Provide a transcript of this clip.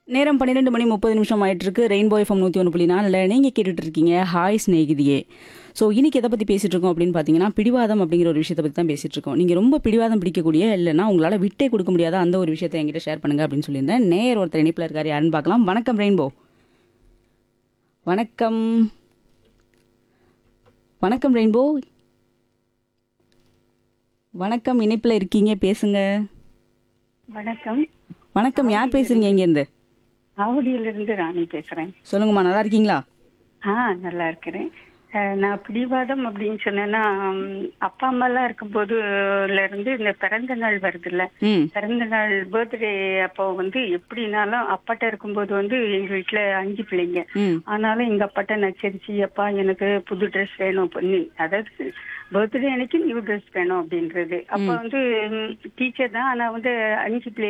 நேரம் பன்னிரெண்டு மணி முப்பது நிமிஷம் ஆயிட்டு இருக்கு ரெயின்போ எஃப்எம் நூற்றி ஒன்று புள்ளி நாலில் நீங்கள் கேட்டுட்டு இருக்கீங்க ஹாய் ஸ்நேகிதியே ஸோ இன்னைக்கு எதை பற்றி பேசிட்டு இருக்கோம் அப்படின்னு பார்த்தீங்கன்னா பிடிவாதம் அப்படிங்கிற ஒரு விஷயத்தை பற்றி தான் பேசிட்டு இருக்கோம் நீங்கள் ரொம்ப பிடிவாதம் பிடிக்கக்கூடிய இல்லைன்னா உங்களால் விட்டே கொடுக்க முடியாத அந்த ஒரு விஷயத்தை என்கிட்ட ஷேர் பண்ணுங்க அப்படின்னு சொல்லியிருந்தேன் நேர் ஒருத்தர் இணைப்பில் இருக்காரு யாருன்னு பார்க்கலாம் வணக்கம் ரெயின்போ வணக்கம் வணக்கம் ரெயின்போ வணக்கம் இணைப்பில் இருக்கீங்க பேசுங்க வணக்கம் வணக்கம் யார் பேசுறீங்க இங்கேருந்து ஆவடியிலிருந்து ராணி பேசுறேன் சொல்லுங்கம்மா நல்லா இருக்கீங்களா ஆ நல்லா இருக்கிறேன் அஹ், நான் பிடிவாதம் அப்படின்னு சொன்னேன்னா ம், அப்பா அம்மா எல்லாம் இருக்கும்போதுல இருந்து இந்த பிறந்த நாள் வருதுல்ல ம் பிறந்த நாள் பர்த்டே அப்போ வந்து எப்படினாலும் அப்பாட்ட இருக்கும்போது வந்து எங்க வீட்டுல அஞ்சு பிள்ளைங்க ம் ஆனாலும் எங்க அப்பாட்ட நச்சரிச்சு அப்பா எனக்கு புது ட்ரெஸ் வேணும் பண்ணி அதாவது பர்த்டே அன்னைக்கு நியூ ட்ரெஸ் வேணும் அப்படின்றது அப்ப வந்து டீச்சர் தான் ஆனா வந்து அஞ்சு பிள்ளை